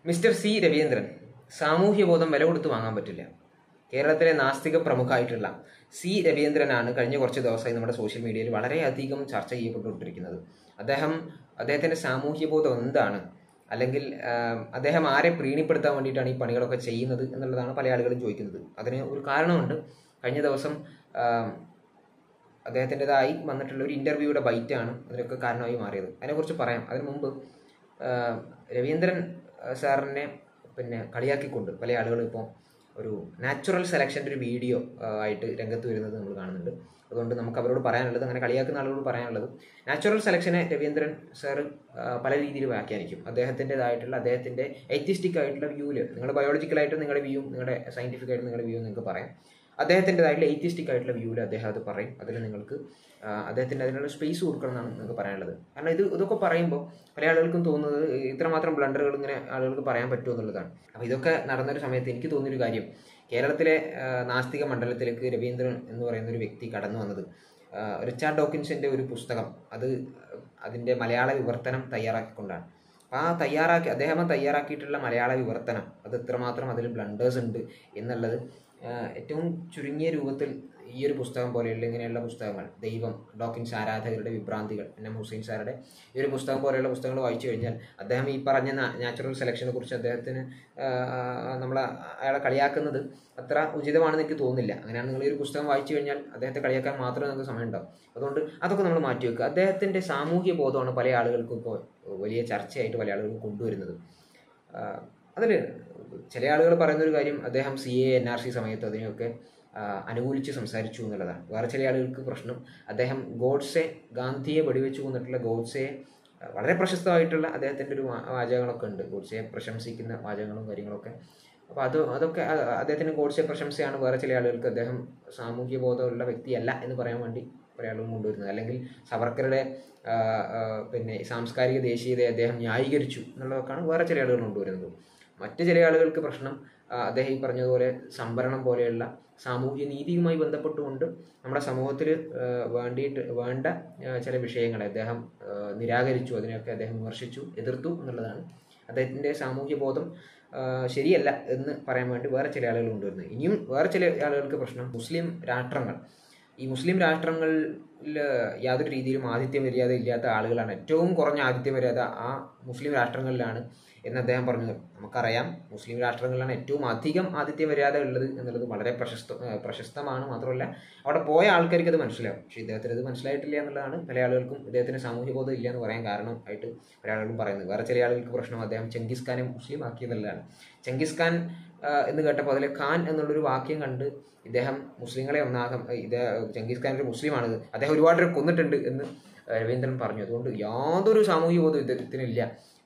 Mister C Raveendran സാമൂഹ്യബോധം വില കൊടുത്ത് വാങ്ങാൻ പറ്റില്ല കേരളത്തിലെ നാസ്തിക പ്രമുഖമായിട്ടുള്ള സി രവീന്ദ്രനാണ് കഴിഞ്ഞ കുറച്ച് ദിവസമായി നമ്മുടെ സോഷ്യൽ മീഡിയയിൽ വളരെയധികം ചർച്ച ചെയ്യപ്പെട്ടുകൊണ്ടിരിക്കുന്നത് അദ്ദേഹം അദ്ദേഹത്തിൻ്റെ സാമൂഹ്യബോധം എന്താണ് അല്ലെങ്കിൽ ആം, അദ്ദേഹം ആരെ പ്രീണിപ്പെടുത്താൻ വേണ്ടിയിട്ടാണ് ഈ പണികളൊക്കെ ചെയ്യുന്നത് എന്നുള്ളതാണ് പല ആളുകളും ചോദിക്കുന്നത് അതിന് ഒരു കാരണമുണ്ട് കഴിഞ്ഞ ദിവസം ആം, അദ്ദേഹത്തിൻ്റെതായി വന്നിട്ടുള്ള ഒരു ഇൻ്റർവ്യൂയുടെ ബൈറ്റാണ് അതിനൊക്കെ കാരണമായി മാറിയത് അതിനെക്കുറിച്ച് പറയാം അതിന് മുമ്പ് ആ, രവീന്ദ്രൻ ആ, സാറിനെ പിന്നെ കളിയാക്കിക്കൊണ്ട് പല ആളുകളും ഇപ്പോൾ ഒരു നാച്ചുറൽ സെലക്ഷൻ്റെ ഒരു വീഡിയോ ആ, ആയിട്ട് രംഗത്ത് വരുന്നത് നമ്മൾ കാണുന്നുണ്ട് അതുകൊണ്ട് നമുക്ക് അവരോട് പറയാനുള്ളത് അങ്ങനെ കളിയാക്കുന്ന ആളുകളോട് പറയാനുള്ളത് നാച്ചുറൽ സെലക്ഷനെ രവീന്ദ്രൻ സാർ പല രീതിയിൽ വ്യാഖ്യാനിക്കും അദ്ദേഹത്തിൻ്റെതായിട്ടുള്ള അദ്ദേഹത്തിൻ്റെ എത്തിസ്റ്റിക് ആയിട്ടുള്ള വ്യൂവിൽ നിങ്ങളുടെ ബയോളജിക്കലായിട്ട് നിങ്ങളുടെ വ്യൂ നിങ്ങളുടെ സയൻറ്റിഫിക് ആയിട്ട് നിങ്ങളുടെ വ്യൂ നിങ്ങൾക്ക് പറയാം അദ്ദേഹത്തിൻ്റെതായിട്ടുള്ള എയ്റ്റിസ്റ്റിക് ആയിട്ടുള്ള വ്യൂവിൽ അദ്ദേഹം അത് പറയും അതിൽ നിങ്ങൾക്ക് ആ, അദ്ദേഹത്തിൻ്റെ അതിനുള്ള സ്പേസ് കൊടുക്കണം എന്നാണ് നിങ്ങൾക്ക് പറയാനുള്ളത് കാരണം ഇത് ഇതൊക്കെ പറയുമ്പോൾ പല ആളുകൾക്കും തോന്നുന്നത് ഇത്രമാത്രം ബ്ലണ്ടറുകൾ ഇങ്ങനെ ആളുകൾക്ക് പറയാൻ പറ്റുമോ എന്നുള്ളതാണ് അപ്പോൾ ഇതൊക്കെ നടന്നൊരു സമയത്ത് എനിക്ക് തോന്നിയൊരു കാര്യം കേരളത്തിലെ ആ, നാസ്തിക മണ്ഡലത്തിലേക്ക് രവീന്ദ്രൻ എന്ന് പറയുന്ന ഒരു വ്യക്തി കടന്നു വന്നത് ആ, റിച്ചാർഡ് ഡോക്കിൻസിൻ്റെ ഒരു പുസ്തകം അത് അതിൻ്റെ മലയാള വിവർത്തനം തയ്യാറാക്കിക്കൊണ്ടാണ് അപ്പോൾ ആ തയ്യാറാക്കി അദ്ദേഹം തയ്യാറാക്കിയിട്ടുള്ള മലയാള വിവർത്തനം അത് എത്രമാത്രം അതിൽ ബ്ലണ്ടേഴ്സ് ഉണ്ട് എന്നുള്ളത് ആ, ഏറ്റവും ചുരുങ്ങിയ രൂപത്തിൽ ഈ ഒരു പുസ്തകം പോലെയുള്ള ഇങ്ങനെയുള്ള പുസ്തകങ്ങൾ ദൈവം ഡോക്കിൻസ് ആരാധകരുടെ വിഭ്രാന്തികൾ എൻ എം ഹുസൈൻ സാറുടെ ഈ ഒരു പുസ്തകം പോലെയുള്ള പുസ്തകങ്ങൾ വായിച്ചു കഴിഞ്ഞാൽ അദ്ദേഹം ഈ പറഞ്ഞ നാച്ചുറൽ സെലക്ഷനെ കുറിച്ച് അദ്ദേഹത്തിന് നമ്മൾ അയാളെ കളിയാക്കുന്നത് അത്ര ഉചിതമാണെന്ന് എനിക്ക് തോന്നുന്നില്ല അങ്ങനെയാണ് നിങ്ങൾ ഈ ഒരു പുസ്തകം വായിച്ചു കഴിഞ്ഞാൽ അദ്ദേഹത്തെ കളിയാക്കാൻ മാത്രമേ നമുക്ക് സമയം ഉണ്ടാവും അതുകൊണ്ട് അതൊക്കെ നമ്മൾ മാറ്റി വെക്കുക അദ്ദേഹത്തിൻ്റെ സാമൂഹ്യ ബോധമാണ് പല ആളുകൾക്കും ഇപ്പോൾ വലിയ ചർച്ചയായിട്ട് പല ആളുകൾക്കും കൊണ്ടുവരുന്നത് അതിൽ ചില ആളുകൾ പറയുന്നൊരു കാര്യം അദ്ദേഹം C A N R C സമയത്ത് അതിനെയൊക്കെ ആ, അനുകൂലിച്ച് സംസാരിച്ചു എന്നുള്ളതാണ് വേറെ ചില ആളുകൾക്ക് പ്രശ്നം അദ്ദേഹം ഗോഡ്സെ ഗാന്ധിയെ വെടിവെച്ചു കൊന്നിട്ടുള്ള ഗോഡ്സെയെ ആ, വളരെ പ്രശസ്തമായിട്ടുള്ള അദ്ദേഹത്തിൻ്റെ ഒരു വാ- വാചകങ്ങളൊക്കെ ഉണ്ട് ഗോഡ്സെയെ പ്രശംസിക്കുന്ന വാചകങ്ങളും കാര്യങ്ങളൊക്കെ അപ്പോൾ അത് അതൊക്കെ ആ, അദ്ദേഹത്തിന് ഗോഡ്സെ പ്രശംസയാണ് വേറെ ചില ആളുകൾക്ക് അദ്ദേഹം സാമൂഹ്യ ബോധമുള്ള വ്യക്തിയല്ല എന്ന് പറയാൻ വേണ്ടി കുറേ ആളുകൾ കൊണ്ടുവരുന്നത് അല്ലെങ്കിൽ സവർക്കറുടെ ആ, ആ, പിന്നെ സാംസ്കാരിക ദേശീയതയെ അദ്ദേഹം ന്യായീകരിച്ചു എന്നുള്ളതൊക്കെയാണ് വേറെ ചില ആളുകൾ കൊണ്ടുവരുന്നത് മറ്റ് ചില ആളുകൾക്ക് പ്രശ്നം ആ, അദ്ദേഹം ഈ പറഞ്ഞതുപോലെ സംവരണം പോലെയുള്ള സാമൂഹ്യ നീതിയുമായി ബന്ധപ്പെട്ടുകൊണ്ട് നമ്മുടെ സമൂഹത്തിൽ വേണ്ടിയിട്ട് വേണ്ട ആ, ചില വിഷയങ്ങളെ അദ്ദേഹം ആ, നിരാകരിച്ചു അതിനെയൊക്കെ അദ്ദേഹം വിമർശിച്ചു എതിർത്തു എന്നുള്ളതാണ് അദ്ദേഹത്തിൻ്റെ സാമൂഹ്യ ബോധം ആ, ശരിയല്ല എന്ന് പറയാൻ വേണ്ടി വേറെ ചില ആളുകൾ കൊണ്ടുവരുന്നത് ഇനിയും വേറെ ചില ആളുകൾക്ക് പ്രശ്നം മുസ്ലിം രാഷ്ട്രങ്ങൾ ഈ മുസ്ലിം രാഷ്ട്രങ്ങളിൽ യാതൊരു രീതിയിലും ആതിഥ്യ മര്യാദ ഇല്ലാത്ത ആളുകളാണ് ഏറ്റവും കുറഞ്ഞ ആതിഥ്യ മര്യാദ ആ മുസ്ലിം രാഷ്ട്രങ്ങളിലാണ് എന്ന് അദ്ദേഹം പറഞ്ഞു നമുക്കറിയാം മുസ്ലിം രാഷ്ട്രങ്ങളിലാണ് ഏറ്റവും അധികം ആതിഥ്യ മര്യാദ ഉള്ളത് എന്നുള്ളത് വളരെ പ്രശസ്ത ഏഹ് പ്രശസ്തമാണ് മാത്രമല്ല അവിടെ പോയ ആൾക്കാർക്ക് അത് മനസ്സിലാവും പക്ഷേ ഇദ്ദേഹത്തിന് അത് മനസ്സിലായിട്ടില്ല എന്നുള്ളതാണ് പല ആളുകൾക്കും ഇദ്ദേഹത്തിന് സാമൂഹ്യ ബോധം ഇല്ല എന്ന് പറയാൻ കാരണം ആയിട്ട് പല ആളുകളും പറയുന്നത് വേറെ ചില ആളുകൾക്ക് പ്രശ്നം അദ്ദേഹം ചെങ്കിസ് ഖാനെ മുസ്ലിം ആക്കിയതല്ലാണ് ചെങ്കിസ് ഖാൻ ആ, എന്ന് കേട്ടപ്പോൾ അതിലെ ഖാൻ എന്നുള്ളൊരു വാക്യം കണ്ട് ഇദ്ദേഹം മുസ്ലിങ്ങളെ ഒന്നാകം ഇത് ചെങ്കിസ് ഖാൻ ഒരു മുസ്ലിമാണിത് അദ്ദേഹം ഒരുപാട് പേരെ കൊന്നിട്ടുണ്ട് എന്ന് രവീന്ദ്രൻ പറഞ്ഞു അതുകൊണ്ട് യാതൊരു സാമൂഹ്യ ബോധം ഇദ്ദേഹത്തിനില്ല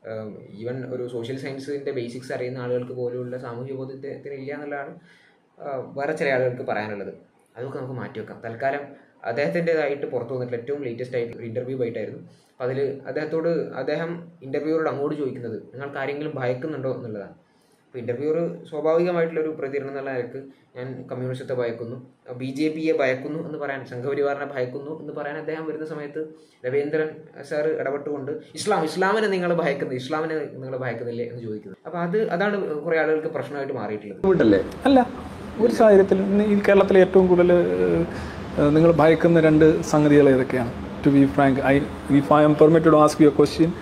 ഈവൻ ഒരു സോഷ്യൽ സയൻസിൻ്റെ ബേസിക്സ് അറിയുന്ന ആളുകൾക്ക് പോലുള്ള സാമൂഹ്യ ബോധം ഇദ്ദേഹത്തിനില്ല എന്നുള്ളതാണ് ആ, വേറെ ചില ആളുകൾക്ക് പറയാനുള്ളത് അതൊക്കെ നമുക്ക് മാറ്റി വെക്കാം തൽക്കാലം അദ്ദേഹത്തിൻ്റെതായിട്ട് പുറത്തു വന്നിട്ടുള്ള ഏറ്റവും ലേറ്റസ്റ്റ് ആയിട്ട് ഒരു ഇൻ്റർവ്യൂ ആയിട്ടായിരുന്നു അപ്പോൾ അതിൽ അദ്ദേഹത്തോട് അദ്ദേഹം ഇൻ്റർവ്യൂവറോട് അങ്ങോട്ട് ചോദിക്കുന്നത് നിങ്ങൾക്ക് ആരെങ്കിലും ഭയക്കുന്നുണ്ടോ എന്നുള്ളതാണ് അപ്പോൾ ഇൻ്റർവ്യൂവർ സ്വാഭാവികമായിട്ടുള്ള ഒരു പ്രതികരണം എന്നുള്ള നിലക്ക് ഞാൻ കമ്മ്യൂണിസ്റ്റത്തെ ഭയക്കുന്നു ബി ജെ പിയെ ഭയക്കുന്നു എന്ന് പറയാൻ സംഘപരിവാറിനെ ഭയക്കുന്നു എന്ന് പറയാൻ അദ്ദേഹം വരുന്ന സമയത്ത് രവീന്ദ്രൻ സാർ ഇടപെട്ടുകൊണ്ട് ഇസ്ലാം ഇസ്ലാമിനെ നിങ്ങൾ ഭയക്കുന്നു ഇസ്ലാമിനെ നിങ്ങൾ ഭയക്കുന്നില്ലേ എന്ന് ചോദിക്കുന്നത് അപ്പോൾ അത് അതാണ് കുറേ ആളുകൾക്ക് പ്രശ്നമായിട്ട് മാറിയിട്ടുള്ളത് ബുദ്ധിമുട്ടല്ലേ അല്ല ഒരു സാഹചര്യത്തിൽ ഇന്ന് ഈ കേരളത്തിലെ ഏറ്റവും കൂടുതൽ നിങ്ങൾ ഭയക്കുന്ന രണ്ട് സംഗതികൾ ഏതൊക്കെയാണ് to be frank I if I am permitted ask you question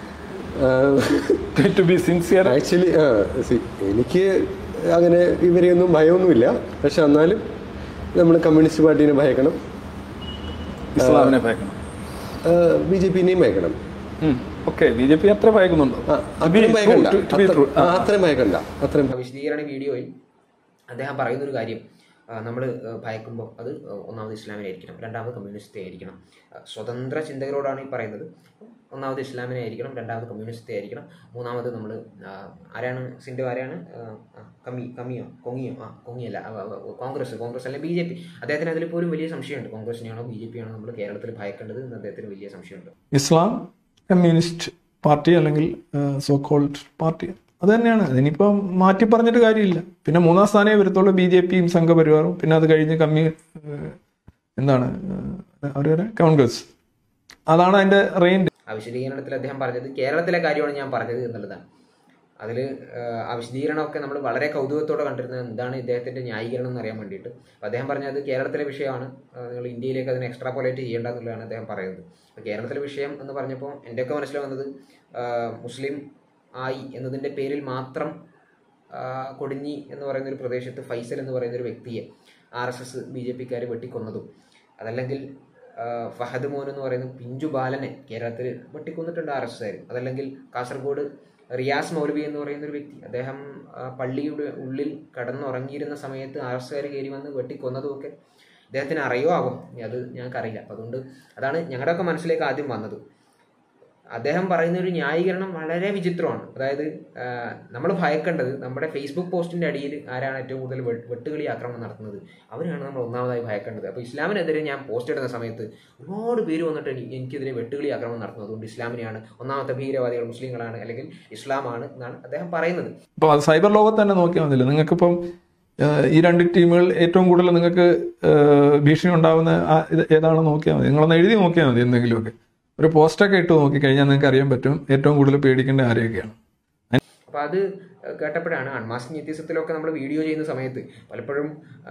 to be sincere actually എനിക്ക് അങ്ങനെ ഇവരെയൊന്നും ഭയമൊന്നുമില്ല പക്ഷെ എന്നാലും നമ്മൾ കമ്മ്യൂണിസ്റ്റ് പാർട്ടീനെ ഭയക്കണം ഇസ്ലാമിനെ ഭയക്കണം ബി ജെ പിന്നെയും ഭയക്കണം ഓക്കെ ബി ജെ പി അത്ര ഭയക്കുന്നുണ്ടോ ആ, To be അത്രയും true, ഭയക്കണ്ട to- to be അത്ര- true. ആ, അത്രയും ഭയക്കണ്ട അത്രയും വിശദീകരണ വീഡിയോയിൽ അദ്ദേഹം പറയുന്നൊരു കാര്യം നമ്മൾ ഭയക്കുമ്പോൾ അത് ആ, ഒന്നാമത് ഇസ്ലാമിനായിരിക്കണം രണ്ടാമത് കമ്മ്യൂണിസ്റ്റ് ആയിരിക്കണം ആ, സ്വതന്ത്ര ചിന്തകരോടാണ് ഈ പറയുന്നത് ഒന്നാമത് ഇസ്ലാമിനെ ആയിരിക്കണം രണ്ടാമത് കമ്മ്യൂണിസ്റ്റ് ആയിരിക്കണം മൂന്നാമത് നമ്മൾ ആരാണ് സിൻഡു ആരാണ് ആ, ആ, കമ്മി കമ്മിയോ കൊങ്ങിയോ ആ കൊങ്ങിയല്ല ആ, ആ, ആ, കോൺഗ്രസ് കോൺഗ്രസ് അല്ലെ ബി ജെ പി അദ്ദേഹത്തിന് അതിൽ പോലും വലിയ സംശയമുണ്ട് കോൺഗ്രസിനെയാണോ ബി ജെ പി ആണോ നമ്മൾ കേരളത്തിൽ ഭയക്കേണ്ടത് എന്ന് അദ്ദേഹത്തിന് വലിയ സംശയമുണ്ട് ഇസ്ലാം കമ്മ്യൂണിസ്റ്റ് പാർട്ടി അല്ലെങ്കിൽ സോ കോൾഡ് പാർട്ടി അത് തന്നെയാണ് അതിനിപ്പം മാറ്റി പറഞ്ഞിട്ട് കാര്യമില്ല പിന്നെ മൂന്നാം സ്ഥാനേ വരത്തുള്ളൂ ബി ജെ പിയും സംഘപരിവാറും പിന്നെ അത് കഴിഞ്ഞ് കമ്മ്യൂ ഏഹ്, എന്താണ് ഏഹ്, അവര് പറയാ കോൺഗ്രസ് അതാണ് അതിന്റെ റേഞ്ച് ആ വിശദീകരണത്തിൽ അദ്ദേഹം പറഞ്ഞത് കേരളത്തിലെ കാര്യമാണ് ഞാൻ പറഞ്ഞത് എന്നുള്ളതാണ് അതിൽ ആ വിശദീകരണമൊക്കെ നമ്മൾ വളരെ കൗതുകത്തോടെ കണ്ടിരുന്നത് എന്താണ് ഇദ്ദേഹത്തിൻ്റെ ന്യായീകരണം എന്ന് അറിയാൻ വേണ്ടിയിട്ട് അപ്പോൾ അദ്ദേഹം പറഞ്ഞത് കേരളത്തിലെ വിഷയമാണ് ആ, നിങ്ങൾ ഇന്ത്യയിലേക്ക് അതിനെ എക്സ്ട്രാപോലേറ്റ് ചെയ്യേണ്ട എന്നുള്ളതാണ് അദ്ദേഹം പറയുന്നത് അപ്പോൾ കേരളത്തിലെ വിഷയം എന്ന് പറഞ്ഞപ്പോൾ എൻ്റെയൊക്കെ മനസ്സിൽ വന്നത് ആ, മുസ്ലിം ആയി എന്നതിൻ്റെ പേരിൽ മാത്രം ആ, കൊടിഞ്ഞി എന്ന് പറയുന്ന ഒരു പ്രദേശത്ത് ഫൈസൽ എന്ന് പറയുന്ന ഒരു വ്യക്തിയെ R S S B J പിക്കാർ വെട്ടിക്കൊന്നതും അതല്ലെങ്കിൽ ആ, ഫഹദ് മോൻ എന്ന് പറയുന്ന പിഞ്ചു ബാലനെ കേരളത്തിൽ വെട്ടിക്കൊന്നിട്ടുണ്ട് ആർ എസ് എസ് അതല്ലെങ്കിൽ കാസർഗോഡ് റിയാസ് മൗലവി എന്ന് പറയുന്ന ഒരു വ്യക്തി അദ്ദേഹം ആ, പള്ളിയുടെ ഉള്ളിൽ കടന്നുറങ്ങിയിരുന്ന സമയത്ത് ആർ എസ് കയറി വന്ന് വെട്ടിക്കൊന്നതുമൊക്കെ ഇദ്ദേഹത്തിന് അറിയോ ആവും അത് ഞങ്ങൾക്കറിയില്ല അപ്പം അതുകൊണ്ട് അതാണ് ഞങ്ങളുടെയൊക്കെ മനസ്സിലേക്ക് ആദ്യം വന്നത് അദ്ദേഹം പറയുന്ന ഒരു ന്യായീകരണം വളരെ വിചിത്രമാണ് അതായത് നമ്മൾ ഭയക്കേണ്ടത് നമ്മുടെ ഫേസ്ബുക്ക് പോസ്റ്റിന്റെ അടിയിൽ ആരാണ് ഏറ്റവും കൂടുതൽ വെ- വെട്ടുകിളി ആക്രമണം നടത്തുന്നത് അവരാണ് നമ്മൾ ഒന്നാമതായി ഭയക്കേണ്ടത് അപ്പോൾ ഇസ്ലാമിനെതിരെ ഞാൻ പോസ്റ്റ് ഇടുന്ന സമയത്ത് ഒരുപാട് പേര് വന്നിട്ട് എനി- എനിക്കെതിരെ വെട്ടുകിളി ആക്രമണം നടത്തുന്നത് അതുകൊണ്ട് ഇസ്ലാമിനെയാണ് ഒന്നാമത്തെ ഭീകരവാദികൾ മുസ്ലിങ്ങളാണ് അല്ലെങ്കിൽ ഇസ്ലാമാണ് എന്നാണ് അദ്ദേഹം പറയുന്നത് അപ്പോൾ അത് സൈബർ ലോകത്ത് തന്നെ നോക്കിയാൽ മതിയല്ലോ നിങ്ങൾക്കിപ്പം ഏഹ്, ഈ രണ്ട് ടീമുകൾ ഏറ്റവും കൂടുതൽ നിങ്ങൾക്ക് ഏഹ്, ഭീഷണി ഉണ്ടാവുന്ന ആ ഇത് ഏതാണെന്ന് നോക്കിയാൽ മതി നിങ്ങളൊന്ന് എഴുതി നോക്കിയാൽ മതി എന്തെങ്കിലുമൊക്കെ ഒരു പോസ്റ്റൊക്കെ ഇട്ട് നോക്കിക്കഴിഞ്ഞാൽ നിങ്ങൾക്ക് അറിയാൻ പറ്റും ഏറ്റവും കൂടുതൽ പേടിക്കേണ്ട ആരെയൊക്കെയാണ് അപ്പോൾ അത് കേട്ടപ്പോഴാണ് അൺമാസ്കിംഗ് വ്യത്യസ്തത്തിലൊക്കെ നമ്മൾ വീഡിയോ ചെയ്യുന്ന സമയത്ത് പലപ്പോഴും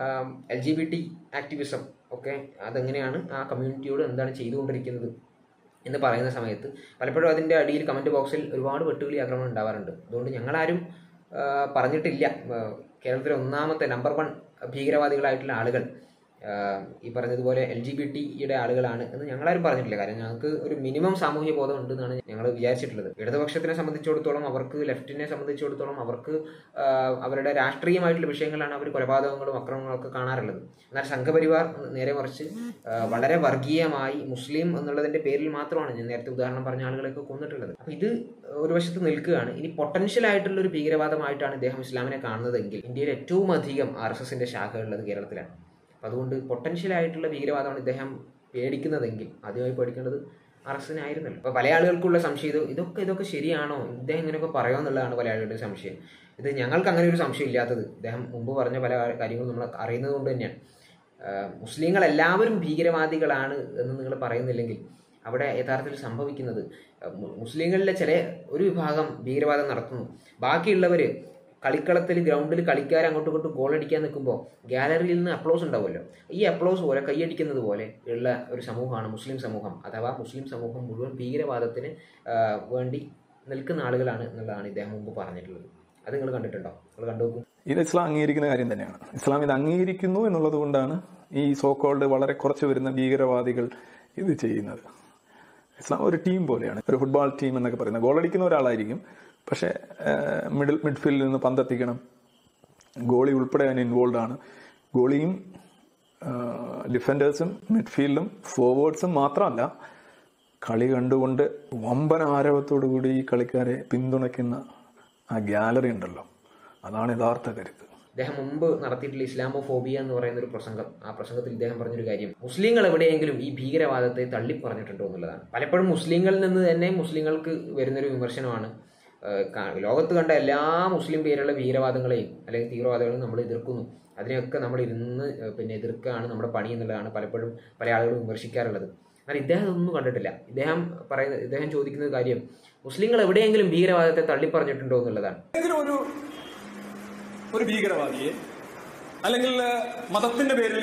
L G B T activism ഒക്കെ അതെങ്ങനെയാണ് ആ കമ്മ്യൂണിറ്റിയോട് എന്താണ് ചെയ്തുകൊണ്ടിരിക്കുന്നത് എന്ന് പറയുന്ന സമയത്ത് പലപ്പോഴും അതിൻ്റെ അടിയിൽ കമൻറ്റ് ബോക്സിൽ ഒരുപാട് വെട്ടുകിളി ആക്രമണം ഉണ്ടാവാറുണ്ട് അതുകൊണ്ട് ഞങ്ങളാരും ആ, പറഞ്ഞിട്ടില്ല ആ, കേരളത്തിലെ ഒന്നാമത്തെ നമ്പർ വൺ ഭീകരവാദികളായിട്ടുള്ള ആളുകൾ ആ, ഈ പറഞ്ഞതുപോലെ എൽ ജി ബി ടിയുടെ ആളുകളാണ് എന്ന് ഞങ്ങളാരും പറഞ്ഞിട്ടില്ല കാരണം ഞങ്ങൾക്ക് ഒരു മിനിമം സാമൂഹ്യ ബോധം ഉണ്ടെന്നാണ് ഞങ്ങൾ വിചാരിച്ചിട്ടുള്ളത് ഇടതുപക്ഷത്തിനെ സംബന്ധിച്ചിടത്തോളം അവർക്ക് ലെഫ്റ്റിനെ സംബന്ധിച്ചിടത്തോളം അവർക്ക് ആ, അവരുടെ രാഷ്ട്രീയമായിട്ടുള്ള വിഷയങ്ങളാണ് അവർ കൊലപാതകങ്ങളും അക്രമങ്ങളും ഒക്കെ കാണാറുള്ളത് എന്നാൽ സംഘപരിവാർ നേരെ മറിച്ച് ആ, വളരെ വർഗീയമായി മുസ്ലിം എന്നുള്ളതിന്റെ പേരിൽ മാത്രമാണ് ഞാൻ നേരത്തെ ഉദാഹരണം പറഞ്ഞ ആളുകളെയൊക്കെ കൊന്നിട്ടുള്ളത് അപ്പൊ ഇത് ഒരു വശത്ത് നിൽക്കുകയാണ് ഇനി പൊട്ടൻഷ്യൽ ആയിട്ടുള്ള ഒരു ഭീകരവാദമായിട്ടാണ് ഇദ്ദേഹം ഇസ്ലാമിനെ കാണുന്നതെങ്കിൽ ഇന്ത്യയിൽ ഏറ്റവും അധികം ആർ എസ് എസിന്റെ ശാഖകളുള്ളത് കേരളത്തിലാണ് അപ്പം അതുകൊണ്ട് പൊട്ടൻഷ്യൽ ആയിട്ടുള്ള ഭീകരവാദമാണ് ഇദ്ദേഹം പേടിക്കുന്നതെങ്കിൽ ആദ്യമായി പേടിക്കേണ്ടത് ആർ എസ് ആയിരുന്നല്ലോ അപ്പോൾ പല ആളുകൾക്കുള്ള സംശയം ഇത് ഇതൊക്കെ ഇതൊക്കെ ശരിയാണോ ഇദ്ദേഹം ഇങ്ങനെയൊക്കെ പറയുമോ എന്നുള്ളതാണ് പല ആളുകളുടെ സംശയം ഇത് ഞങ്ങൾക്ക് അങ്ങനെ ഒരു സംശയം ഇല്ലാത്തത് ഇദ്ദേഹം മുമ്പ് പറഞ്ഞ പല കാര്യങ്ങളും നമ്മൾ അറിയുന്നത് കൊണ്ട് തന്നെയാണ് ആഹ് മുസ്ലിങ്ങൾ എല്ലാവരും ഭീകരവാദികളാണ് എന്ന് നിങ്ങൾ പറയുന്നില്ലെങ്കിൽ അവിടെ യഥാർത്ഥത്തിൽ സംഭവിക്കുന്നത് അഹ് മു- മുസ്ലിങ്ങളിലെ ചില ഒരു വിഭാഗം ഭീകരവാദം നടത്തുന്നു ബാക്കിയുള്ളവർ കളിക്കളത്തിൽ ഗ്രൗണ്ടിൽ കളിക്കാർ അങ്ങോട്ടും ഇങ്ങോട്ടും ഗോൾ അടിക്കാൻ നിൽക്കുമ്പോൾ ഗാലറിയിൽ നിന്ന് അപ്ലോസ് ഉണ്ടാവുമല്ലോ ഈ അപ്ലോസ് പോലെ കൈയടിക്കുന്നത് പോലെ ഉള്ള ഒരു സമൂഹമാണ് മുസ്ലിം സമൂഹം അഥവാ മുസ്ലിം സമൂഹം മുഴുവൻ ഭീകരവാദത്തിന് ആഹ് വേണ്ടി നിൽക്കുന്ന ആളുകളാണ് എന്നുള്ളതാണ് ഇദ്ദേഹം മുമ്പ് പറഞ്ഞിട്ടുള്ളത് അത് നിങ്ങൾ കണ്ടിട്ടുണ്ടോ നിങ്ങൾ കണ്ടു നോക്കൂ ഇത് ഇസ്ലാം അംഗീകരിക്കുന്ന കാര്യം തന്നെയാണ് ഇസ്ലാം ഇത് അംഗീകരിക്കുന്നു എന്നുള്ളത് കൊണ്ടാണ് ഈ സോക്കോൾഡ് വളരെ കുറച്ച് വരുന്ന ഭീകരവാദികൾ ഇത് ചെയ്യുന്നത് ഇസ്ലാം ഒരു ടീം പോലെയാണ് ഒരു ഫുട്ബോൾ ടീം എന്നൊക്കെ പറയുന്നത് ഗോൾ അടിക്കുന്ന ഒരാളായിരിക്കും പക്ഷേ മിഡിൽ മിഡ്ഫീൽഡിൽ നിന്ന് പന്തെത്തിക്കണം ഗോളി ഉൾപ്പെടെ അതിന് ഇൻവോൾവ് ആണ് ഗോളിയും ഡിഫൻഡേഴ്സും മിഡ്ഫീൽഡും ഫോർവേഡ്സും മാത്രമല്ല കളി കണ്ടുകൊണ്ട് വമ്പൻ ആരവത്തോടു കൂടി ഈ കളിക്കാരെ പിന്തുണയ്ക്കുന്ന ആ ഗാലറി ഉണ്ടല്ലോ അതാണ് യഥാർത്ഥ കരുത്ത് ഇദ്ദേഹം മുമ്പ് നടത്തിയിട്ടുള്ള ഇസ്ലാമോ ഫോബിയ എന്ന് പറയുന്ന ഒരു പ്രസംഗം ആ പ്രസംഗത്തിൽ ഇദ്ദേഹം പറഞ്ഞൊരു കാര്യം മുസ്ലിങ്ങൾ എവിടെയെങ്കിലും ഈ ഭീകരവാദത്തെ തള്ളി പറഞ്ഞിട്ടുണ്ടോ എന്നുള്ളതാണ് പലപ്പോഴും മുസ്ലിങ്ങളിൽ നിന്ന് തന്നെ മുസ്ലിങ്ങൾക്ക് വരുന്നൊരു വിമർശനമാണ് ഏഹ് കാ- ലോകത്ത് കണ്ട എല്ലാ മുസ്ലിം പേരുള്ള ഭീകരവാദങ്ങളെയും അല്ലെങ്കിൽ തീവ്രവാദികളെയും നമ്മൾ എതിർക്കുന്നു അതിനെയൊക്കെ നമ്മൾ ഇരുന്ന് ഏഹ് പിന്നെ എതിർക്കുകയാണ് നമ്മുടെ പണി എന്നുള്ളതാണ് പലപ്പോഴും പല ആളുകളും വിമർശിക്കാറുള്ളത് എന്നാൽ ഇദ്ദേഹം അതൊന്നും കണ്ടിട്ടില്ല ഇദ്ദേഹം പറയുന്നത് ഇദ്ദേഹം ചോദിക്കുന്ന കാര്യം മുസ്ലിങ്ങൾ എവിടെയെങ്കിലും ഭീകരവാദത്തെ തള്ളിപ്പറഞ്ഞിട്ടുണ്ടോ എന്നുള്ളതാണ് ഏതെങ്കിലും ഒരു ഒരു ഭീകരവാദിയെ അല്ലെങ്കിൽ മതത്തിന്റെ പേരിൽ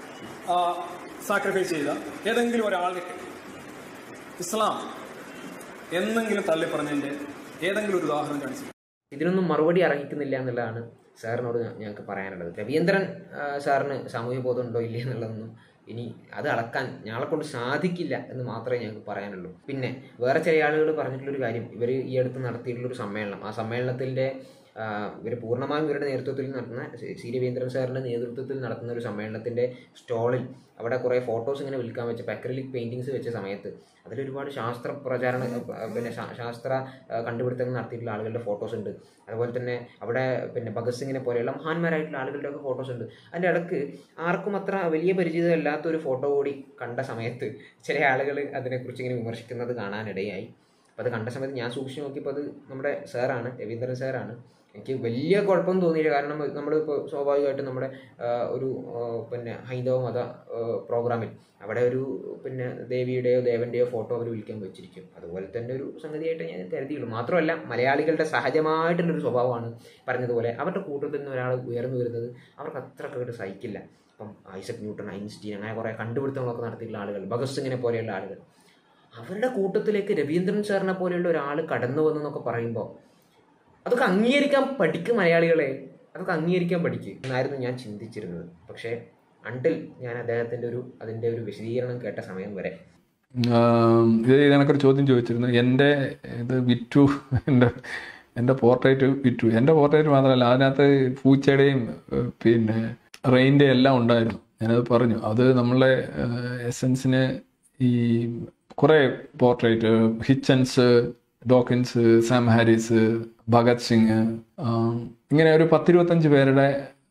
സാക്രിഫൈസ് ചെയ്ത ഏതെങ്കിലും ഒരാളെ ഇസ്ലാം എന്നെങ്കിലും തള്ളിപ്പറഞ്ഞതിന്റെ ഏതെങ്കിലും ഒരു ഉദാഹരണം കാണിച്ചു ഇതിനൊന്നും മറുപടി അർഹിക്കുന്നില്ല എന്നുള്ളതാണ് സാറിനോട് ഞ- ഞങ്ങൾക്ക് പറയാനുള്ളത് രവീന്ദ്രൻ ആ, സാറിന് സാമൂഹ്യ ബോധം ഉണ്ടോ ഇല്ലേ എന്നുള്ളതൊന്നും ഇനി അത് അളക്കാൻ ഞങ്ങളെ കൊണ്ട് സാധിക്കില്ല എന്ന് മാത്രമേ ഞങ്ങൾക്ക് പറയാനുള്ളൂ പിന്നെ വേറെ ചില ആളുകൾ പറഞ്ഞിട്ടുള്ളൊരു കാര്യം ഇവർ ഈ അടുത്ത് നടത്തിയിട്ടുള്ളൊരു സമ്മേളനം ആ സമ്മേളനത്തിൻ്റെ ഇവർ പൂർണ്ണമായും ഇവരുടെ നേതൃത്വത്തിൽ നടത്തുന്ന സി- സി രവീന്ദ്രൻ സാറിൻ്റെ നേതൃത്വത്തിൽ നടത്തുന്ന ഒരു സമ്മേളനത്തിൻ്റെ സ്റ്റോളിൽ അവിടെ കുറേ ഫോട്ടോസ് ഇങ്ങനെ വിൽക്കാൻ വെച്ച അക്രലിക് പെയിൻറ്റിങ്സ് വെച്ച സമയത്ത് അതിലൊരുപാട് ശാസ്ത്ര പ്രചാരണ ആ, പിന്നെ ശാ- ശാസ്ത്ര ആ, കണ്ടുപിടുത്തങ്ങൾ നടത്തിയിട്ടുള്ള ആളുകളുടെ ഫോട്ടോസ് ഉണ്ട് അതുപോലെ തന്നെ അവിടെ പിന്നെ ഭഗത് സിംഗിനെ പോലെയുള്ള മഹാന്മാരായിട്ടുള്ള ആളുകളുടെ ഒക്കെ ഫോട്ടോസ് ഉണ്ട് അതിൻ്റെ ഇടക്ക് ആർക്കും അത്ര വലിയ പരിചിതമല്ലാത്ത ഒരു ഫോട്ടോ കൂടി കണ്ട സമയത്ത് ചില ആളുകൾ അതിനെക്കുറിച്ച് ഇങ്ങനെ വിമർശിക്കുന്നത് കാണാനിടയായി അപ്പോൾ അത് കണ്ട സമയത്ത് ഞാൻ സൂക്ഷിച്ച് നോക്കിയപ്പോൾ അത് നമ്മുടെ സാറാണ് രവീന്ദ്രൻ സാറാണ് എനിക്ക് വലിയ കുഴപ്പം തോന്നിയില്ല കാരണം നമ്മളിപ്പോൾ സ്വാഭാവികമായിട്ടും നമ്മുടെ ആ, ഒരു ആ, പിന്നെ ഹൈന്ദവ മത ആ, പ്രോഗ്രാമിൽ അവിടെ ഒരു പിന്നെ ദേവിയുടെയോ ദേവൻ്റെയോ ഫോട്ടോ അവർ വിളിക്കാൻ വെച്ചിരിക്കും അതുപോലെ തന്നെ ഒരു സംഗതിയായിട്ട് ഞാൻ കരുതിയുള്ളൂ മാത്രമല്ല മലയാളികളുടെ സഹജമായിട്ടുള്ളൊരു സ്വഭാവമാണ് പറഞ്ഞതുപോലെ അവരുടെ കൂട്ടത്തിൽ നിന്ന് ഒരാൾ ഉയർന്നു വരുന്നത് അവർക്ക് അത്ര കേട്ട് സഹിക്കില്ല ഇപ്പം ഐസക് ന്യൂട്ടൺ ഐൻസ്റ്റീൻ അങ്ങനെ കുറേ കണ്ടുപിടുത്തങ്ങളൊക്കെ നടത്തിയിട്ടുള്ള ആളുകൾ ഭഗത് സിംഗിനെ പോലെയുള്ള ആളുകൾ അവരുടെ കൂട്ടത്തിലേക്ക് രവീന്ദ്രൻ സാറിനെ പോലെയുള്ള ഒരാൾ കടന്നു വന്നു എന്നൊക്കെ പറയുമ്പോൾ അതൊക്കെ അംഗീകരിക്കാൻ പഠിക്കും മലയാളികളെ അതൊക്കെ അംഗീകരിക്കാൻ പഠിക്കും എന്നായിരുന്നു ഞാൻ ചിന്തിച്ചിരുന്നത് പക്ഷേ അണ്ടിൽ ഞാൻ അദ്ദേഹത്തിൻ്റെ ഒരു അതിൻ്റെ ഒരു വിശദീകരണം കേട്ട സമയം വരെ ആം, ഇത് എനിക്കൊരു ചോദ്യം ചോദിച്ചിരുന്നു എൻ്റെ ഇത് വിറ്റു എൻ്റെ എൻ്റെ പോർട്രേറ്റ് വിറ്റു എൻ്റെ പോർട്രേറ്റ് മാത്രമല്ല അതിനകത്ത് പൂച്ചയുടെയും ഏഹ്, പിന്നെ റെയിൻ്റെ എല്ലാം ഉണ്ടായിരുന്നു ഞാനത് പറഞ്ഞു അത് നമ്മളെ എസൻസിന് ഈ കുറേ portrait Hitchens Dawkins Sam Harris Bhagat Singh um, ഇങ്ങനെ ഒരു പത്തിരുപത്തഞ്ച് പേരുടെ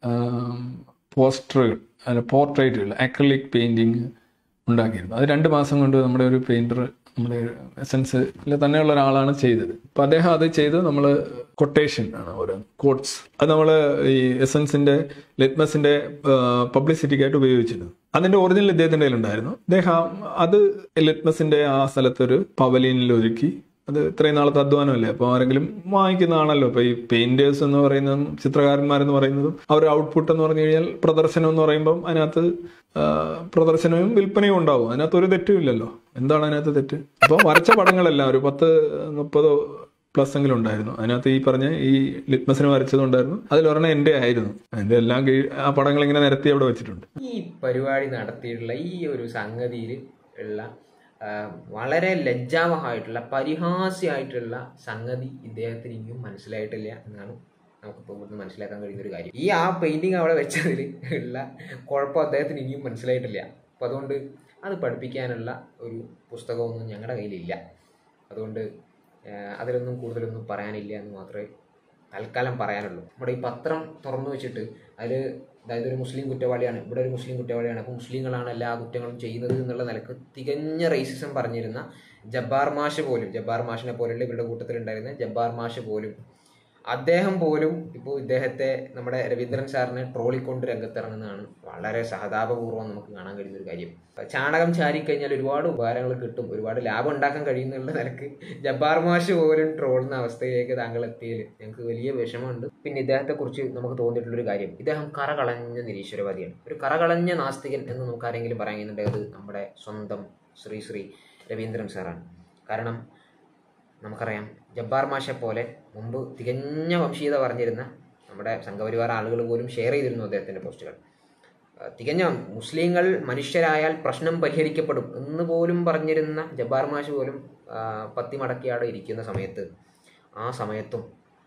പോസ്റ്ററുകൾ അല്ല പോർട്രേറ്റുകൾ അക്രലിക് പെയിൻറ്റിങ് ഉണ്ടാക്കിയിരുന്നു അത് രണ്ട് മാസം കൊണ്ട് നമ്മുടെ ഒരു പെയിൻറ്റർ നമ്മുടെ എസൻസിൽ തന്നെയുള്ള ഒരാളാണ് ചെയ്തത് അപ്പം അദ്ദേഹം അത് ചെയ്ത് നമ്മൾ കൊട്ടേഷൻ ആണ് ഓരോ കോട്ട്സ് അത് നമ്മൾ ഈ എസൻസിന്റെ ലിറ്റ്മസിന്റെ പബ്ലിസിറ്റിക്കായിട്ട് ഉപയോഗിച്ചിരുന്നു അതിന്റെ ഒറിജിനൽ ഇദ്ദേഹത്തിന്റെ കയ്യിലുണ്ടായിരുന്നു അദ്ദേഹം അത് ലിറ്റ്മസിന്റെ ആ സ്ഥലത്തൊരു പവലിയനിൽ ഒരുക്കി അത് ഇത്രയും നാളത്തെ അധ്വാനമല്ലേ അപ്പോൾ ആരെങ്കിലും വാങ്ങിക്കുന്നതാണല്ലോ ഇപ്പോൾ ഈ പെയിന്റേഴ്സ് എന്ന് പറയുന്നതും ചിത്രകാരന്മാരെന്ന് പറയുന്നതും അവരുടെ ഔട്ട്പുട്ട് എന്ന് പറഞ്ഞു കഴിഞ്ഞാൽ പ്രദർശനം എന്ന് പറയുമ്പം അതിനകത്ത് ആ, പ്രദർശനവും വിൽപ്പനയും ഉണ്ടാവും അതിനകത്ത് ഒരു തെറ്റും ഇല്ലല്ലോ എന്താണ് അതിനകത്ത് തെറ്റ് അപ്പോൾ വരച്ച പടങ്ങളെല്ലാം ഒരു പത്ത് മുപ്പതോ പ്ലസ് എങ്കിലും ഉണ്ടായിരുന്നു അതിനകത്ത് ഈ പറഞ്ഞ ഈ ലിറ്റ്മസിന് വരച്ചതുണ്ടായിരുന്നു അതിലൊരെണ്ണം എൻ്റെ ആയിരുന്നു അതിൻ്റെ എല്ലാം കീഴ് ആ പടങ്ങൾ ഇങ്ങനെ നിരത്തി അവിടെ വെച്ചിട്ടുണ്ട് ഈ പരിപാടി നടത്തിയിട്ടുള്ള ഈ ഒരു സംഗതിയിൽ ഉള്ള ആ, വളരെ ലജ്ജാവഹമായിട്ടുള്ള പരിഹാസ്യമായിട്ടുള്ള സംഗതി ഇദ്ദേഹത്തിന് ഇനിയും മനസ്സിലായിട്ടില്ല എന്നാണ് നമുക്കിപ്പോൾ ഇവിടുന്ന് മനസ്സിലാക്കാൻ കഴിയുന്ന ഒരു കാര്യം ഈ ആ പെയിന്റിങ് അവിടെ വെച്ചതിൽ ഉള്ള കുഴപ്പം അദ്ദേഹത്തിന് ഇനിയും മനസ്സിലായിട്ടില്ല അപ്പം അതുകൊണ്ട് അത് പഠിപ്പിക്കാനുള്ള ഒരു പുസ്തകമൊന്നും ഞങ്ങളുടെ കയ്യിലില്ല അതുകൊണ്ട് ആ, അതിലൊന്നും കൂടുതലൊന്നും പറയാനില്ല എന്ന് മാത്രമേ തൽക്കാലം പറയാനുള്ളൂ നമ്മുടെ ഈ പത്രം തുറന്നു വെച്ചിട്ട് അതിൽ അതായത് ഒരു മുസ്ലിം കുറ്റവാളിയാണ് ഇവിടെ ഒരു മുസ്ലിം കുറ്റവാളിയാണ് അപ്പോൾ മുസ്ലിങ്ങളാണ് എല്ലാ കുറ്റങ്ങളും ചെയ്യുന്നത് എന്നുള്ള നിലക്ക് തികഞ്ഞ റേസിസം പറഞ്ഞിരുന്ന ജബ്ബാർ മാഷ് പോലും ജബ്ബാർ മാഷിനെ പോലുള്ള ഇവരുടെ കൂട്ടത്തിലുണ്ടായിരുന്ന ജബ്ബാർ മാഷ് പോലും അദ്ദേഹം പോലും ഇപ്പോൾ ഇദ്ദേഹത്തെ നമ്മുടെ രവീന്ദ്രൻ സാറിനെ ട്രോളിക്കൊണ്ട് രംഗത്തിറങ്ങുന്നതാണ് വളരെ സഹതാപപൂർവ്വം നമുക്ക് കാണാൻ കഴിയുന്ന ഒരു കാര്യം ചാണകം ചാരിക്കഴിഞ്ഞാൽ ഒരുപാട് ഉപകാരങ്ങൾ കിട്ടും ഒരുപാട് ലാഭം ഉണ്ടാക്കാൻ കഴിയുന്നുള്ള നിലക്ക് ജബ്ബാർ മാഷ് പോലും ട്രോളുന്ന അവസ്ഥയിലേക്ക് താങ്കൾ എത്തിയതിൽ ഞങ്ങൾക്ക് വലിയ വിഷമമുണ്ട് പിന്നെ ഇദ്ദേഹത്തെ കുറിച്ച് നമുക്ക് തോന്നിയിട്ടുള്ളൊരു കാര്യം ഇദ്ദേഹം കറകളഞ്ഞ നിരീശ്വരവാദിയാണ് ഒരു കറകളഞ്ഞ നാസ്തികൻ എന്ന് നമുക്ക് ആരെങ്കിലും പറയുന്നുണ്ടെങ്കിൽ അത് നമ്മുടെ സ്വന്തം ശ്രീ ശ്രീ രവീന്ദ്രൻ സാറാണ് കാരണം നമുക്കറിയാം ജബ്ബാർ മാഷെ പോലെ മുമ്പ് തികഞ്ഞ വംശീയത പറഞ്ഞിരുന്ന നമ്മുടെ സംഘപരിവാർ ആളുകൾ പോലും ഷെയർ ചെയ്തിരുന്നു അദ്ദേഹത്തിൻ്റെ പോസ്റ്റുകൾ ആ, തികഞ്ഞ മുസ്ലിങ്ങൾ മനുഷ്യരായാൽ പ്രശ്നം പരിഹരിക്കപ്പെടും എന്ന് പോലും പറഞ്ഞിരുന്ന ജബ്ബാർ മാഷ് പോലും ആ, പത്തി മടക്കിയാടെ ഇരിക്കുന്ന സമയത്ത് ആ സമയത്തും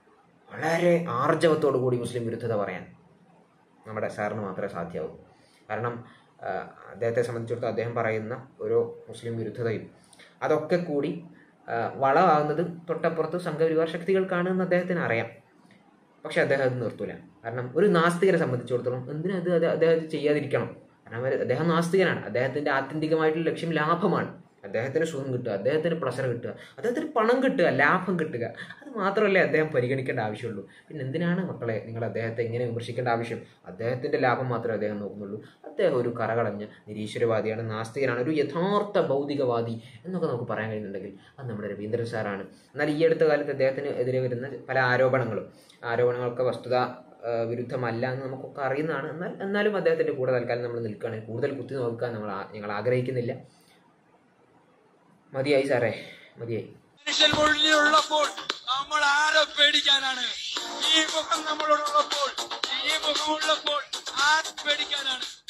വളരെ ആർജവത്തോടു കൂടി മുസ്ലിം വിരുദ്ധത പറയാൻ നമ്മുടെ സാറിന് മാത്രമേ സാധ്യമാവൂ കാരണം ആ, അദ്ദേഹത്തെ സംബന്ധിച്ചിടത്തോളം അദ്ദേഹം പറയുന്ന ഓരോ മുസ്ലിം വിരുദ്ധതയും അതൊക്കെ കൂടി ആ, വളമാകുന്നത് തൊട്ടപ്പുറത്ത് സംഘപരിവാർ ശക്തികൾക്കാണ് എന്ന് അദ്ദേഹത്തിന് അറിയാം പക്ഷെ അദ്ദേഹം അത് നിർത്തൂല കാരണം ഒരു നാസ്തികരെ സംബന്ധിച്ചിടത്തോളം എന്തിനാ അത് അത് അദ്ദേഹം ഇത് ചെയ്യാതിരിക്കണം കാരണം അവർ- അദ്ദേഹം നാസ്തികനാണ് അദ്ദേഹത്തിന്റെ ആത്യന്തികമായിട്ടുള്ള ലക്ഷ്യം ലാഭമാണ് അദ്ദേഹത്തിന് സുഖം കിട്ടുക അദ്ദേഹത്തിന് പ്ലഷർ കിട്ടുക അദ്ദേഹത്തിന് പണം കിട്ടുക ലാഭം കിട്ടുക അത് മാത്രമല്ലേ അദ്ദേഹം പരിഗണിക്കേണ്ട ആവശ്യമുള്ളൂ പിന്നെ എന്തിനാണ് മക്കളെ നിങ്ങൾ അദ്ദേഹത്തെ എങ്ങനെ വിമർശിക്കേണ്ട ആവശ്യം അദ്ദേഹത്തിന്റെ ലാഭം മാത്രമേ അദ്ദേഹം നോക്കുന്നുള്ളൂ അദ്ദേഹം ഒരു കറകളഞ്ഞ നിരീശ്വരവാദിയാണ് നാസ്തികനാണ് ഒരു യഥാർത്ഥ ഭൗതികവാദി എന്നൊക്കെ നമുക്ക് പറയാൻ കഴിയുന്നുണ്ടെങ്കിൽ അത് നമ്മുടെ രവീന്ദ്രൻ സാറാണ് എന്നാൽ ഈ അടുത്ത കാലത്ത് അദ്ദേഹത്തിന് എതിരെ വരുന്ന പല ആരോപണങ്ങളും ആരോപണങ്ങളൊക്കെ വസ്തുത ആ, വിരുദ്ധമല്ല എന്ന് നമുക്കൊക്കെ അറിയുന്നതാണ് എന്നാൽ എന്നാലും അദ്ദേഹത്തിന്റെ കൂടെ തൽക്കാലം നമ്മൾ നിൽക്കുകയാണ് കൂടുതൽ കുത്തി നോക്കാൻ നമ്മൾ ആ- ഞങ്ങൾ ആഗ്രഹിക്കുന്നില്ല മതിയായി സാറേ മതിയായി മനുഷ്യൻ മുന്നിലുള്ളപ്പോൾ നമ്മൾ ആരെ പേടിക്കാനാണ് ഈ മുഖം നമ്മളോടുള്ളപ്പോൾ ഈ മുഖമുള്ളപ്പോൾ ആരെ പേടിക്കാനാണ്